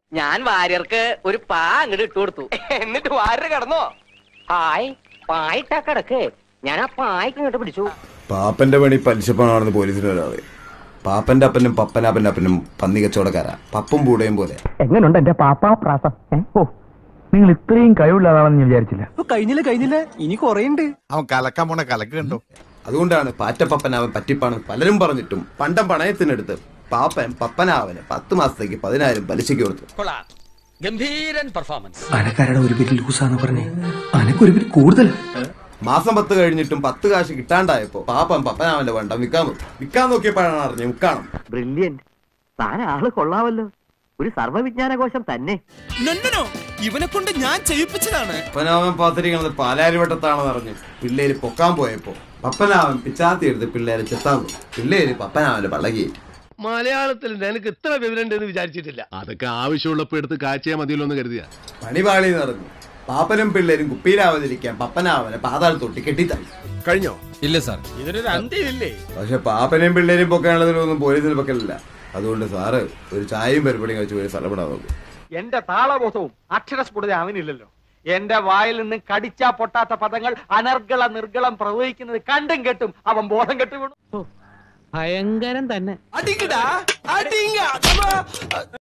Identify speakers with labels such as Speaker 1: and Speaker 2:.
Speaker 1: ഞാൻ വാര്യർക്ക് ഒരു പാ അങ്ങോട്ട് ഇട്ടു കൊടുത്തു എന്നിട്ട് വാര്യർ കിടന്നോ ഹായ് പായിട്ടാ കിടക്ക് ഞാൻ ആ പായ്ക്ക് ഇങ്ങോട്ട് പിടിച്ചു
Speaker 2: പാപ്പന്റെ പണി പലിശപ്പണമാണെന്ന് പോലീസിന് ഒരാളെ പാപ്പന്റെ അപ്പനും പപ്പനാപ്പന്റെ അപ്പനും പന്നി കച്ചവടക്കാരാ പപ്പും പൂടയും പോലെ
Speaker 3: എങ്ങനുണ്ട് എന്റെ പാപ്പാ പ്രാസം ഓ നിങ്ങൾ ഇത്രയും കഴിവുള്ള ആളാണെന്ന് ഞാൻ വിചാരിച്ചില്ല
Speaker 4: കഴിഞ്ഞില്ല കഴിഞ്ഞില്ല ഇനി കൊറേ ഉണ്ട്
Speaker 5: അവൻ കലക്കാൻ പോണ കലക്ക് കണ്ടോ
Speaker 2: അതുകൊണ്ടാണ് പാറ്റപ്പപ്പനാവൻ പറ്റിപ്പാണ് പലരും പറഞ്ഞിട്ടും പണ്ടം പണയത്തിനെടുത്ത് പാപ്പൻ പപ്പനാവന് പത്ത് മാസത്തേക്ക് പതിനായിരം പലിശയ്ക്ക് കൊടുത്തു
Speaker 6: കൊള്ളാം ഗംഭീരൻ പെർഫോമൻസ്
Speaker 4: അനക്കാരുടെ ഒരു പേര് ലൂസാന്ന് പറഞ്ഞേ അനക്കൊരു പേര് കൂടുതൽ
Speaker 2: മാസം പത്ത് കഴിഞ്ഞിട്ടും പത്ത് കാശ് കിട്ടാണ്ടായപ്പോ പാപ്പൻ പപ്പനാവന്റെ പണ്ടം വിൽക്കാൻ നോക്കി വിൽക്കാൻ നോക്കിയപ്പോഴാണ് അറിഞ്ഞു മുക്കാണം
Speaker 3: ബ്രില്യന്റ് താൻ ആള് കൊള്ളാമല്ലോ ഒരു സർവ്വവിജ്ഞാനകോശം തന്നെ
Speaker 5: ഇവനെ കൊണ്ട് ഞാൻ ചെയ്യിപ്പിച്ചതാണ്
Speaker 2: പപ്പനാവൻ പാത്തിരിക്കണത് പാലാരിവട്ടത്താണെന്ന് അറിഞ്ഞു പിള്ളേര് പൊക്കാൻ പോയപ്പോ പപ്പനാവൻ പിച്ചാത്തി എടുത്ത് പിള്ളേരെ ചെത്താൻ പോയി പിള്ളേര് പപ്പനാവന്റെ പള്ളകി
Speaker 7: മലയാളത്തിൽ നിനക്ക് ഇത്ര വിവരമുണ്ടെന്ന് വിചാരിച്ചിട്ടില്ല
Speaker 8: അതൊക്കെ ആവശ്യമുള്ളപ്പോ എടുത്ത് കാച്ചിയാ മതിയല്ലോ എന്ന് കരുതിയ
Speaker 2: പണിപാളി നിറഞ്ഞു പാപ്പനും പിള്ളേരും കുപ്പിയിലാവാതിരിക്കാൻ പപ്പനാവനെ പാതാൾ തൊട്ടി കെട്ടിത്തള്ളി
Speaker 7: കഴിഞ്ഞോ
Speaker 6: ഇല്ല സാർ
Speaker 7: ഇതിനൊരു അന്ത്യമില്ലേ
Speaker 2: പക്ഷെ പാപ്പനെയും പിള്ളേരും പൊക്കാനുള്ളതിലൊന്നും പോലീസിൽ പൊക്കലില്ല അതുകൊണ്ട് സാറ് ഒരു ചായയും പരിപാടിയും കഴിച്ച് പോയി സ്ഥലപ്പെടാൻ നോക്കും
Speaker 9: എന്റെ താളബോധവും അക്ഷരസ്ഫുടത അവനില്ലല്ലോ എന്റെ വായിൽ നിന്ന് കടിച്ചാ പൊട്ടാത്ത പദങ്ങൾ അനർഗള നിർഗളം പ്രവഹിക്കുന്നത് കണ്ടും കെട്ടും അവൻ ബോധം കെട്ടു വീണു
Speaker 4: ഭയങ്കരം തന്നെ
Speaker 5: അടിക്കടാ അടിങ്ങ